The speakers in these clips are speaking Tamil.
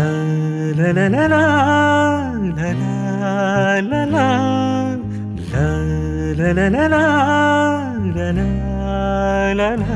la la la la la la la la la la la la la la la la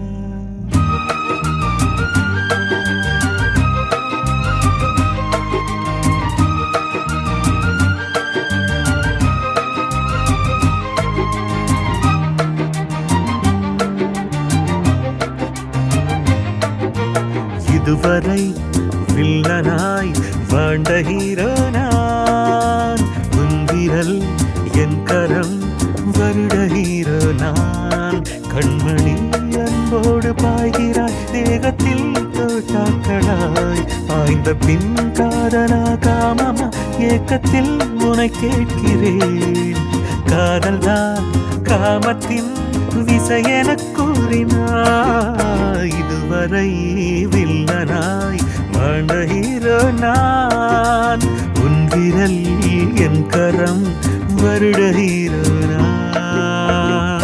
இதுவரை வில்லனாய் வாழ்ந்த ஹீரோ நான் உன் விரல் என் கரம் வருட ஹீரோ நான் கண்மணி அன்போடு பாய்கிறாய் தேகத்தில் தோட்டாக்களாய் ஆய்ந்த பின் காதலா காமமா ஏக்கத்தில் உனை கேட்கிறேன் காதல்தான் காமத்தின் விசை எனக் கூறினாய் இதுவரை வில்லனாய் வாழ்ந்த ஹீரோ நான் உன் விரல் என் கரம் வருட ஹீரோ நான்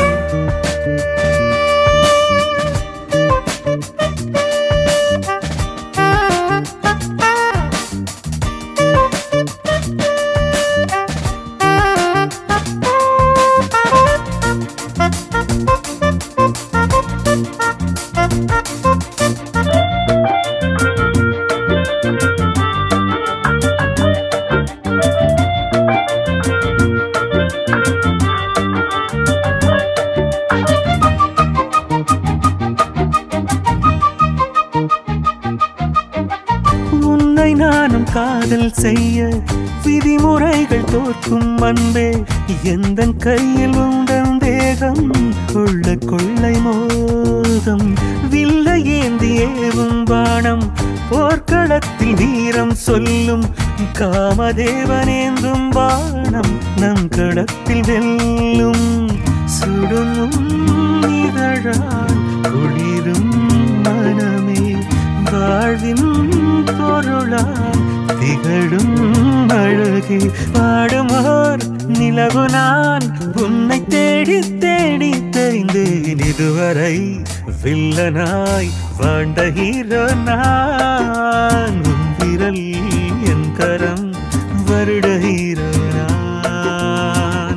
உன்னை நானும் காதல் செய்ய விதிமுறைகள் தோற்கும் அன்பே எந்த கையில் உண்டன் தேகம் கொள்ள கொள்ளை மோகம் வில்லை ஏந்தி ஏவும் பாணம் போர்க்களத்தில் வீரம் சொல்லும் காமதேவனேந்தும் பாணம் நம் களத்தில் வெல்லும் சுடும் இதழால் குளிரும் மனமே வாழ்வின் பொருளால் திகழும் அழகே பாடுமோர் நிலவு நான் உன்னை தேடி தேடி தேய்ந்தேன் இதுவரை வில்லனாய் வாழ்ந்த ஹீரோ நான் உன் விரல் என் கரம் வருட ஹீரோ நான்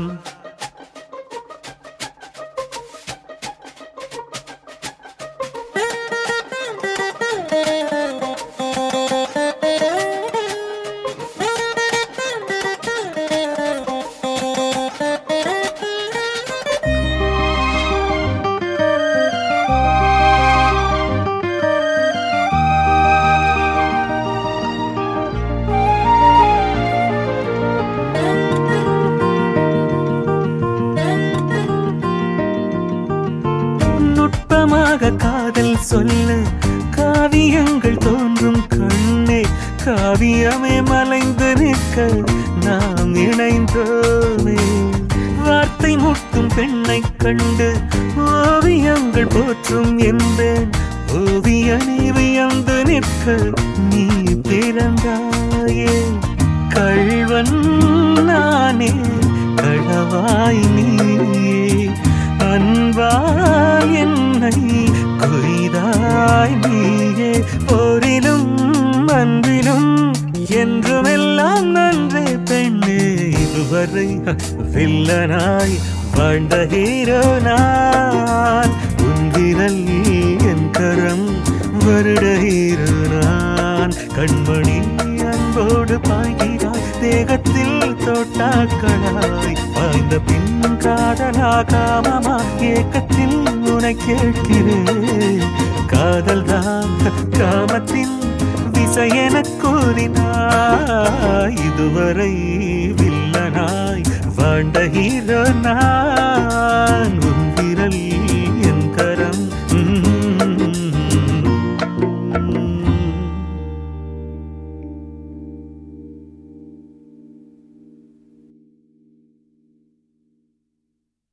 நுட்பமாக காதல் சொல்ல காவியங்கள் தோன்றும் கண்ணே காவியமே மலைந்து நிற்க நாம் இணைந்தோமே வார்த்தை முட்டும் பெண்ணை கண்டு ஓவியங்கள் போற்றும் என்பேன் ஓவியனை வியந்து நிற்க நீ பிறந்தாயே கள்வன் நானே களவாய் நீயே அன்பால் என்னை கொய்தாய் நீயே போரிலும் அன்பிலும் என்றுமெல்லாம் நன்றே பெண்ணே இதுவரை வில்லனாய் வாழ்ந்த ஹீரோ நான் உன் விரல் என் கரம் வருட ஹீரோ நான் கண்மணி அன்போடு பாய்கிறாய் தேகத்தில் தோட்டாக்களாய் பாய்ந்த பின் காதலா காமமா ஏக்கத்தில் உனை கேட்கிறேன் காதல் தான் காமத்தின் விசை எனக் கூறினாய் இதுவரை வில்லனாய் வாழ்ந்த ஹீரோ நான் உன் விரல்